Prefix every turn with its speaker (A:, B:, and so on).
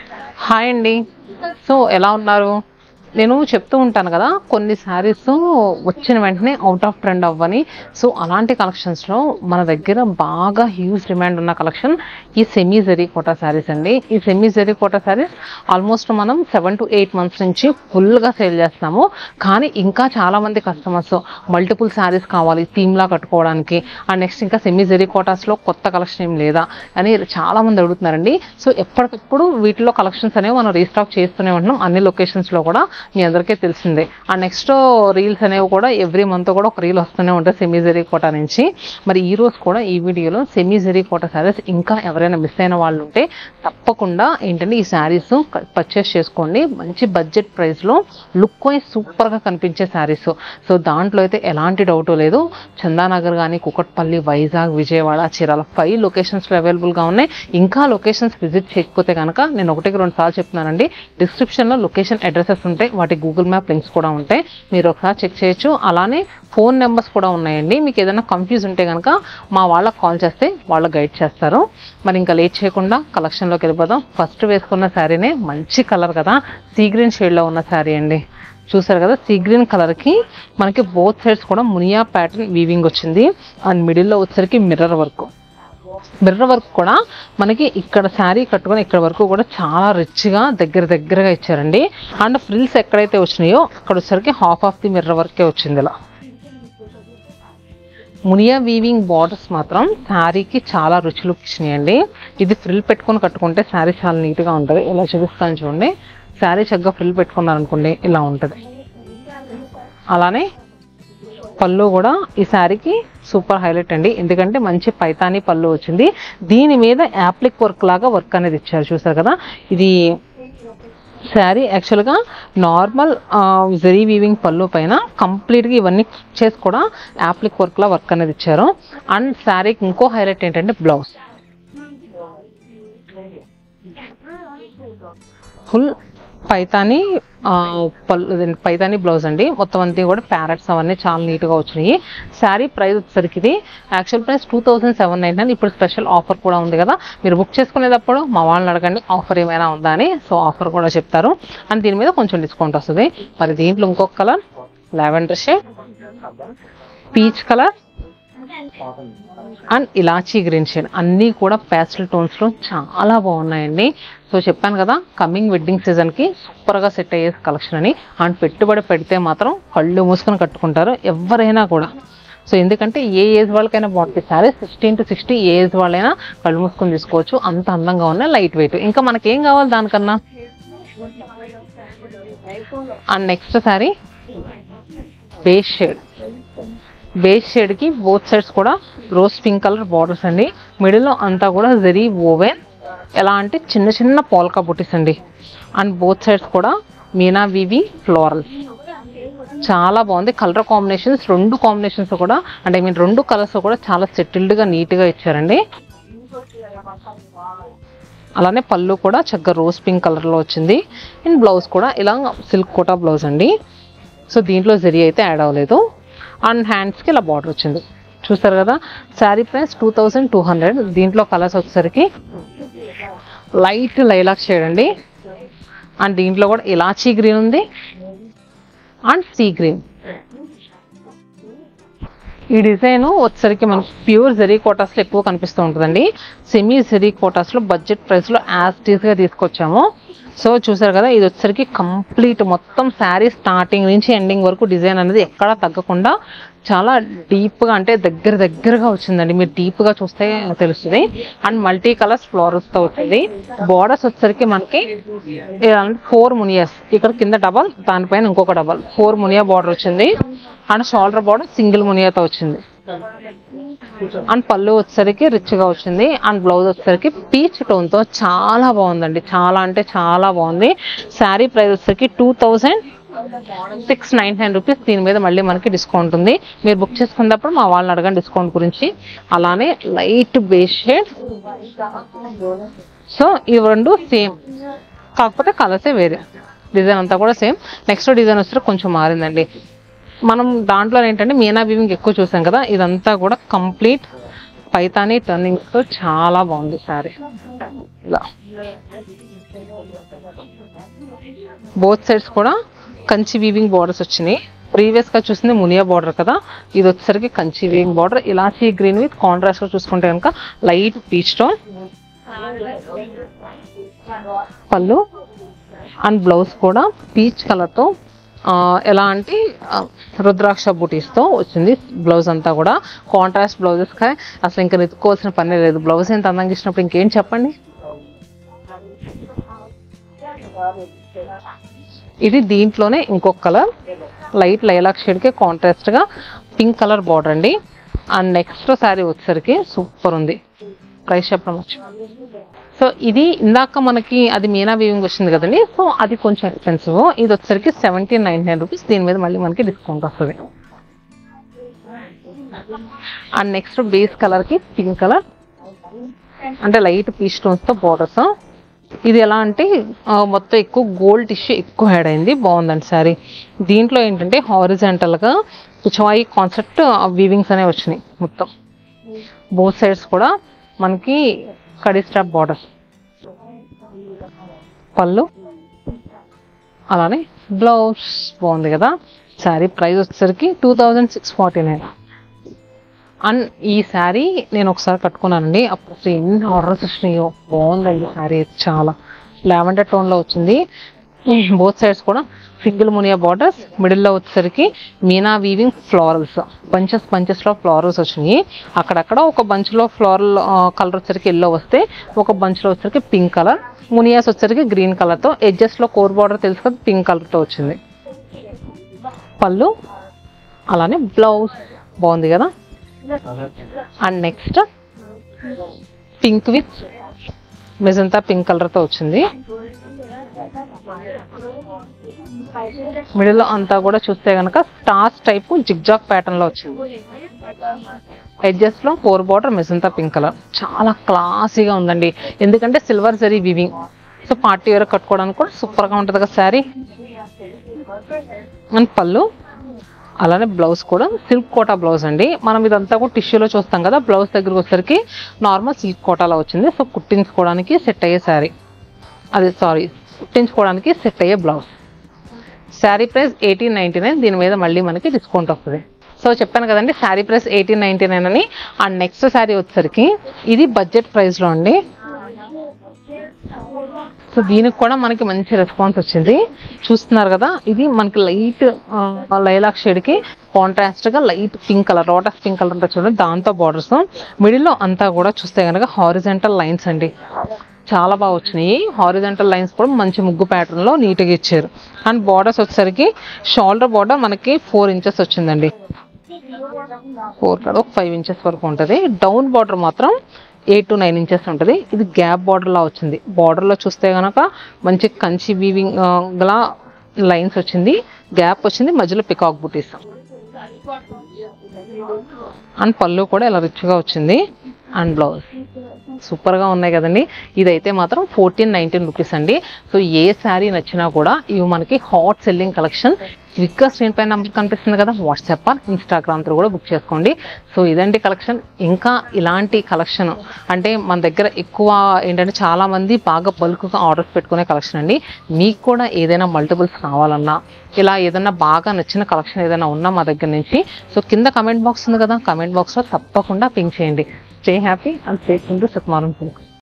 A: hi అండి so ఎలా ఉన్నారు నేను చెప్తూ ఉంటాను కదా కొన్ని శారీస్ వచ్చిన వెంటనే అవుట్ ఆఫ్ ట్రెండ్ అవ్వని సో అలాంటి కలెక్షన్స్లో మన దగ్గర బాగా హ్యూజ్ డిమాండ్ ఉన్న కలెక్షన్ ఈ సెమీ జెరీ కోటా శారీస్ అండి ఈ సెమీ జెరీ కోటా శారీస్ ఆల్మోస్ట్ మనం సెవెన్ టు ఎయిట్ మంత్స్ నుంచి ఫుల్గా సేల్ చేస్తాము కానీ ఇంకా చాలా మంది కస్టమర్స్ మల్టిపుల్ శారీస్ కావాలి థీమ్లా కట్టుకోవడానికి అండ్ నెక్స్ట్ ఇంకా సెమీ జెరీ కోటాస్లో కొత్త కలెక్షన్ ఏం లేదా అని చాలా మంది అడుగుతున్నారండి సో ఎప్పటికప్పుడు వీటిలో కలెక్షన్స్ అనేవి మనం రీస్టాక్ చేస్తూనే ఉంటున్నాం అన్ని లొకేషన్స్లో కూడా మీ అందరికీ తెలిసిందే ఆ నెక్స్ట్ రీల్స్ అనేవి కూడా ఎవ్రీ మంత్ కూడా ఒక రీల్ వస్తూనే ఉంటాయి సెమీ జెరీ కోటా నుంచి మరి ఈ రోజు కూడా ఈ వీడియోలో సెమీ జెరీ కోటా శారీస్ ఇంకా ఎవరైనా మిస్ అయిన వాళ్ళు ఉంటే తప్పకుండా ఏంటంటే ఈ శారీస్ పర్చేస్ చేసుకోండి మంచి బడ్జెట్ ప్రైస్లో లుక్ వైజ్ సూపర్గా కనిపించే శారీస్ సో దాంట్లో అయితే ఎలాంటి డౌట్ లేదు చందానగర్ కానీ కుకట్పల్లి వైజాగ్ విజయవాడ చీరాల ఫైవ్ లొకేషన్స్లో అవైలబుల్గా ఉన్నాయి ఇంకా లొకేషన్స్ విజిట్ చేయకపోతే కనుక నేను ఒకటికి రెండు సార్లు చెప్తున్నానండి డిస్క్రిప్షన్లో లొకేషన్ అడ్రసెస్ ఉంటాయి వాటి గూగుల్ మ్యాప్ లింక్స్ కూడా ఉంటాయి మీరు ఒకసారి చెక్ చేయొచ్చు అలానే ఫోన్ నెంబర్స్ కూడా ఉన్నాయండి మీకు ఏదైనా కన్ఫ్యూజ్ ఉంటే కనుక మా వాళ్ళకి కాల్ చేస్తే వాళ్ళు గైడ్ చేస్తారు మరి ఇంకా లేట్ చేయకుండా కలెక్షన్లోకి వెళ్ళిపోదాం ఫస్ట్ వేసుకున్న శారీనే మంచి కలర్ కదా సీ గ్రీన్ షేడ్లో ఉన్న శారీ అండి చూసారు కదా సీ గ్రీన్ కలర్కి మనకి బోత్ సైడ్స్ కూడా మునియా ప్యాటర్న్ వీవింగ్ వచ్చింది అండ్ మిడిల్లో వచ్చేసరికి మిర్రర్ వర్క్ మిర్రర్ వర్క్ కూడా మనకి ఇక్కడ శారీ కట్టుకొని ఇక్కడ వరకు కూడా చాలా రిచ్గా దగ్గర దగ్గరగా ఇచ్చారండి అండ్ ఫ్రిల్స్ ఎక్కడైతే వచ్చినాయో అక్కడ వచ్చేసరికి హాఫ్ ఆఫ్ ది మిర్రర్ వర్కే వచ్చింది ఇలా మునియా వీవింగ్ బార్డర్స్ మాత్రం శారీకి చాలా రుచులు ఇచ్చినాయండి ఇది ఫ్రిల్ పెట్టుకొని కట్టుకుంటే శారీ చాలా నీట్గా ఉంటుంది ఇలా చూపిస్తాను చూడండి శారీ చక్కగా ఫ్రిల్ పెట్టుకున్నారనుకోండి ఇలా ఉంటుంది అలానే పళ్ళు కూడా ఈ శారీకి సూపర్ హైలైట్ అండి ఎందుకంటే మంచి పైతాని పళ్ళు వచ్చింది దీని మీద యాప్లిక్ వర్క్ లాగా వర్క్ అనేది ఇచ్చారు చూసారు కదా ఇది శారీ యాక్చువల్గా నార్మల్ జరీ వీవింగ్ పళ్ళు పైన కంప్లీట్గా ఇవన్నీ చేసి కూడా యాప్లిక్ వర్క్లా వర్క్ అనేది ఇచ్చారు అండ్ శారీకి ఇంకో హైలైట్ ఏంటంటే బ్లౌజ్ ఫుల్ పైతాని ఆ, పళ్ళు ఇదండి, పైతాని బ్లౌజ్ అండి మొత్తం అంతా కూడా ప్యారెట్స్ అవన్నీ చాలా నీట్గా వచ్చినాయి శారీ ప్రైస్ వచ్చేసరికి ఇది actual price two thousand seven nine nine ఇప్పుడు స్పెషల్ ఆఫర్ కూడా ఉంది కదా మీరు బుక్ చేసుకునేటప్పుడు మా వాళ్ళని అడగండి ఆఫర్ ఏమైనా ఉందా అని సో ఆఫర్ కూడా చెప్తారు అండ్ దీని మీద కొంచెం డిస్కౌంట్ వస్తుంది మరి దీంట్లో ఇంకొక colour lavender shade peach colour and ఇలాచీ గ్రీన్ షేడ్ అన్నీ కూడా ప్యాస్టల్ టోన్స్లో చాలా బాగున్నాయండి సో చెప్పాను కదా కమింగ్ వెడ్డింగ్ సీజన్కి సూపర్గా సెట్ అయ్యే కలెక్షన్ అని అండ్ పెట్టుబడి పెడితే మాత్రం కళ్ళు మూసుకొని కట్టుకుంటారు ఎవరైనా కూడా సో ఎందుకంటే ఏ ఏజ్ వాళ్ళకైనా బాగుంటుంది సారీ సిక్స్టీన్ టు సిక్స్టీ ఏ ఏజ్ వాళ్ళైనా కళ్ళు మూసుకొని తీసుకోవచ్చు అంత అందంగా ఉన్నాయి లైట్ వెయిట్ ఇంకా మనకేం కావాలి దానికన్నా and next sari base shade base షేడ్కి బోత్ సైడ్స్ కూడా రోజ్ పింక్ కలర్ బార్డర్స్ అండి మిడిల్లో అంతా కూడా జరీ ఓవెన్ ఎలా అంటే చిన్న చిన్న పోల్కా బుటీస్ అండి అండ్ బోత్ సైడ్స్ కూడా మీనా వివి ఫ్లోరల్స్ చాలా బాగుంది కలర్ కాంబినేషన్స్ రెండు కాంబినేషన్స్ కూడా అంటే ఐ మీన్ రెండు కలర్స్ కూడా చాలా సెటిల్డ్గా నీట్గా ఇచ్చారండి అలానే పళ్ళు కూడా చక్కగా రోజ్ పింక్ కలర్లో వచ్చింది అండ్ బ్లౌజ్ కూడా ఇలా సిల్క్ కోటా బ్లౌజ్ అండి సో దీంట్లో జరీ అయితే యాడ్ అవ్వలేదు అండ్ హ్యాండ్స్కి ఇలా బార్డర్ వచ్చింది చూస్తారు కదా sari price two thousand two hundred దీంట్లో కలర్స్ వచ్చేసరికి లైట్ లైలాక్ షేడ్ అండి అండ్ దీంట్లో కూడా ఇలాచీ గ్రీన్ ఉంది అండ్ సీ గ్రీన్ ఈ డిజైన్ వచ్చేసరికి మనకు ప్యూర్ జెరీ కోటాస్లో ఎక్కువ కనిపిస్తూ ఉంటుందండి సెమీ జెరీ కోటాస్లో బడ్జెట్ ప్రైస్లో యాజ్ టీస్గా తీసుకొచ్చాము సో చూసారు కదా ఇది వచ్చేసరికి కంప్లీట్ మొత్తం శారీ స్టార్టింగ్ నుంచి ఎండింగ్ వరకు డిజైన్ అనేది ఎక్కడా తగ్గకుండా చాలా డీప్గా అంటే దగ్గర దగ్గరగా వచ్చిందండి మీరు డీప్గా చూస్తే తెలుస్తుంది అండ్ మల్టీ కలర్స్ ఫ్లోరల్స్తో వచ్చింది బార్డర్స్ వచ్చేసరికి మనకి ఫోర్ మునియాస్ ఇక్కడ కింద డబల్ దానిపైన ఇంకొక డబల్ ఫోర్ మునియా బార్డర్ వచ్చింది అండ్ షోల్డర్ బార్డర్ సింగిల్ మునియాతో వచ్చింది అండ్ పళ్ళు వచ్చేసరికి రిచ్గా వచ్చింది అండ్ బ్లౌజ్ వచ్చేసరికి పీచ్ టోన్తో చాలా బాగుందండి చాలా అంటే చాలా బాగుంది శారీ ప్రైస్ వచ్చేసరికి two thousand six nine nine rupees దీని మీద మళ్ళీ మనకి డిస్కౌంట్ ఉంది మీరు బుక్ చేసుకున్నప్పుడు మా వాళ్ళని అడగండి డిస్కౌంట్ గురించి అలానే లైట్ బేస్ షేడ్ సో ఇవి రెండు సేమ్ కాకపోతే కలర్సే వేరే డిజైన్ అంతా కూడా సేమ్ నెక్స్ట్ డిజైన్ వస్తే కొంచెం మారిందండి మనం దాంట్లో ఏంటంటే మీనా వీవింగ్ ఎక్కువ చూసాం కదా ఇదంతా కూడా కంప్లీట్ పైతాని టర్నింగ్స్ తో చాలా బాగుంది సారీ ఇలా బోత్ సైడ్స్ కూడా కంచి వీవింగ్ బార్డర్స్ వచ్చినాయి ప్రీవియస్ గా చూసింది మునియా బార్డర్ కదా ఇది వచ్చేసరికి కంచి వీవింగ్ బార్డర్ ఇలాచీ గ్రీన్ విత్ కాంట్రాస్ట్ గా చూసుకుంటే కనుక లైట్ పీచ్ టోన్ పళ్ళు అండ్ బ్లౌజ్ కూడా పీచ్ కలర్ తో ఆ, ఎలా అంటే ఆ, రుద్రాక్ష బూటీస్తో వచ్చింది బ్లౌజ్ అంతా కూడా కాంట్రాస్ట్ బ్లౌజెస్ అసలు ఇంకా నెత్తుకోవాల్సిన పని లేదు బ్లౌజ్ ఎంత అందంగా ఇచ్చినప్పుడు ఇంకేం చెప్పండి ఇది దీంట్లోనే ఇంకొక కలర్ లైట్ లైలాక్ షేడ్కి కాంట్రాస్ట్గా పింక్ కలర్ బార్డర్ అండి అండ్ నెక్స్ట్ శారీ వచ్చేసరికి సూపర్ ఉంది ప్రైస్ చెప్పడం వచ్చు సో ఇది ఇందాక మనకి అది మీనా వీవింగ్ వచ్చింది కదండి సో అది కొంచెం ఎక్స్పెన్సివ్ ఇది వచ్చేసరికి సెవెంటీన్ నైన్ నైన్ రూపీస్ దీని మీద మళ్ళీ మనకి డిస్కౌంట్ వస్తుంది అండ్ నెక్స్ట్ బేస్ కలర్కి పింక్ కలర్ అంటే లైట్ పీచ్ స్టోన్స్తో బార్డర్స్ ఇది ఎలా అంటే ఆ, మొత్తం ఎక్కువ గోల్డ్ టిష్యూ ఎక్కువ యాడ్ అయింది బాగుందండి సారీ దీంట్లో ఏంటంటే హారిజాంటల్గా కుచవాయి కాన్సెప్ట్ వీవింగ్స్ అనేవి వచ్చినాయి మొత్తం బోత్ సైడ్స్ కూడా మనకి కడి స్టాప్ బార్డర్స్ పళ్ళు అలానే బ్లౌజ్ బాగుంది కదా శారీ ప్రైస్ వచ్చేసరికి two thousand six forty nine and ఈ శారీ నేను ఒకసారి కట్టుకున్నానండి అప్పుడు అసలు ఎన్ని ఆర్డర్స్ వచ్చినాయో బాగుందండి శారీ చాలా లావెండర్ టోన్లో వచ్చింది బోత్ సైడ్స్ కూడా సింగిల్ మునియా బార్డర్స్ మిడిల్లో వచ్చేసరికి మీనా వీవింగ్ ఫ్లోరల్స్ బంచెస్ బంచెస్లో ఫ్లోరల్స్ వచ్చినాయి అక్కడక్కడ ఒక బంచ్లో ఫ్లోరల్ కలర్ వచ్చేసరికి ఎల్లో వస్తే ఒక బంచ్లో వచ్చేసరికి పింక్ కలర్ మునియాస్ వచ్చేసరికి గ్రీన్ కలర్తో ఎడ్జెస్లో కోర్ బార్డర్ తెలుసు కదా పింక్ కలర్తో వచ్చింది పళ్ళు అలానే బ్లౌజ్ బాగుంది కదా and next pink with magenta pink కలర్తో వచ్చింది మిడిల్లో అంతా కూడా చూస్తే కనుక స్టార్స్ టైప్ జిగ్జాగ్ ప్యాటర్న్ లో వచ్చింది ఎడ్జెస్ లో four border magenta pink colour చాలా క్లాసీగా ఉందండి ఎందుకంటే silver zari weaving so party wear కట్టుకోవడానికి కూడా సూపర్ గా ఉంటుంది కదా శారీ అండ్ పళ్ళు అలానే బ్లౌజ్ కూడా సిల్క్ కోటా బ్లౌజ్ అండి మనం ఇదంతా కూడా టిష్యూలో చూస్తాం కదా బ్లౌజ్ దగ్గరకు వచ్చేసరికి నార్మల్ సిల్క్ కోటాలో వచ్చింది సో కుట్టించుకోవడానికి సెట్ అయ్యే శారీ అది సారీ కుట్టించుకోవడానికి సెట్ అయ్యే blouse sari price eighteen ninety nine దీని మీద మళ్ళీ మనకి డిస్కౌంట్ వస్తుంది సో చెప్పాను కదండి sari price eighteen ninety nine అని అండ్ నెక్స్ట్ శారీ వచ్చేసరికి ఇది బడ్జెట్ ప్రైస్లో అండి సో దీనికి కూడా మనకి మంచి రెస్పాన్స్ వచ్చింది చూస్తున్నారు కదా ఇది మనకి లైట్ లైలాక్ షేడ్ కి కాంట్రాస్ట్ గా light pink colour lotus pink colour ఉంటుంది చూడండి దాంతో బార్డర్స్ మిడిల్ లో అంతా కూడా చూస్తే కనుక హారిజెంటల్ లైన్స్ అండి చాలా బాగా వచ్చినాయి హారిజెంటల్ లైన్స్ కూడా మంచి ముగ్గు ప్యాటర్న్ లో నీట్ గా ఇచ్చారు అండ్ బార్డర్స్ వచ్చేసరికి షోల్డర్ బార్డర్ మనకి ఫోర్ ఇంచెస్ వచ్చిందండి ఫోర్ కాదు ఒక ఫైవ్ ఇంచెస్ వరకు ఉంటుంది డౌన్ బార్డర్ మాత్రం ఎయిట్ టు నైన్ ఇంచెస్ ఉంటుంది ఇది గ్యాప్ బార్డర్ లా వచ్చింది బార్డర్ లో చూస్తే గనక మంచి కంచి వీవింగ్ గల లైన్స్ వచ్చింది గ్యాప్ వచ్చింది మధ్యలో పికాక్ బుటీస్ అండ్ పళ్ళు కూడా ఇలా రిచ్గా వచ్చింది అండ్ బ్లౌజ్ సూపర్గా ఉన్నాయి కదండి ఇదైతే మాత్రం ఫోర్టీన్ నైన్టీన్ రూపీస్ అండి సో ఏ శారీ నచ్చినా కూడా ఇవి మనకి హాట్ సెల్లింగ్ కలెక్షన్ క్విక్గా స్క్రీన్ పైన నెంబర్ కనిపిస్తుంది కదా వాట్సాప్ ఇన్స్టాగ్రామ్ త్రూ కూడా బుక్ చేసుకోండి సో ఇదండి కలెక్షన్ ఇంకా ఇలాంటి కలెక్షన్ అంటే మన దగ్గర ఎక్కువ ఏంటంటే చాలా మంది బాగా బల్క్గా ఆర్డర్స్ పెట్టుకునే కలెక్షన్ అండి మీకు కూడా ఏదైనా మల్టిపుల్స్ కావాలన్నా ఇలా ఏదైనా బాగా నచ్చిన కలెక్షన్ ఏదైనా ఉన్నా మా దగ్గర నుంచి సో కింద కమెంట్ బాక్స్ ఉంది కదా కమెంట్ బాక్స్లో తప్పకుండా పింక్ చేయండి స్టే హ్యాపీ అండ్ స్టే టు సుకుమారం పింక్